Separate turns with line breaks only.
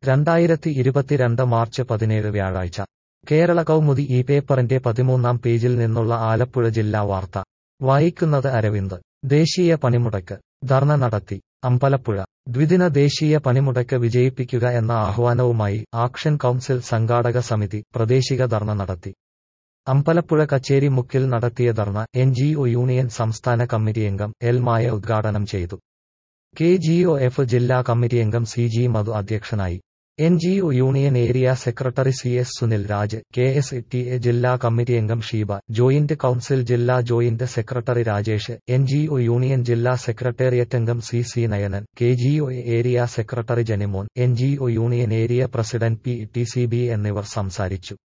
രണ്ടായിരത്തി ഇരുപത്തിരണ്ട് മാർച്ച് പതിനേഴ് വ്യാഴാഴ്ച കേരള കൗമുദി ഈ പേപ്പറിന്റെ പതിമൂന്നാം പേജിൽ നിന്നുള്ള ആലപ്പുഴ ജില്ലാ വാർത്ത വായിക്കുന്നത് അരവിന്ദ് ദേശീയ പണിമുടക്ക് ധർണ നടത്തി അമ്പലപ്പുഴ ദ്വിദിന ദേശീയ പണിമുടക്ക് വിജയിപ്പിക്കുക എന്ന ആഹ്വാനവുമായി ആക്ഷൻ കൗൺസിൽ സംഘാടക സമിതി പ്രദേശിക ധർണ നടത്തി അമ്പലപ്പുഴ കച്ചേരി മുക്കിൽ നടത്തിയ dharna N G O union സംസ്ഥാന കമ്മിറ്റി അംഗം എൽ മായ ഉദ്ഘാടനം ചെയ്തു കെ ജി ഒ എഫ് ജില്ലാ കമ്മിറ്റി അംഗം സി ജി മധു അധ്യക്ഷനായി N G O union area secretary C S Sunil Raj K S T A ജില്ലാ കമ്മിറ്റി അംഗം ഷീബ ജോയിന്റ് കൌൺസിൽ ജില്ലാ joint secretary Rajesh N G O union ജില്ലാ സെക്രട്ടേറിയറ്റ് അംഗം C C Nayanan K G O area secretary Janimon N G O union area president P T C B എന്നിവർ സംസാരിച്ചു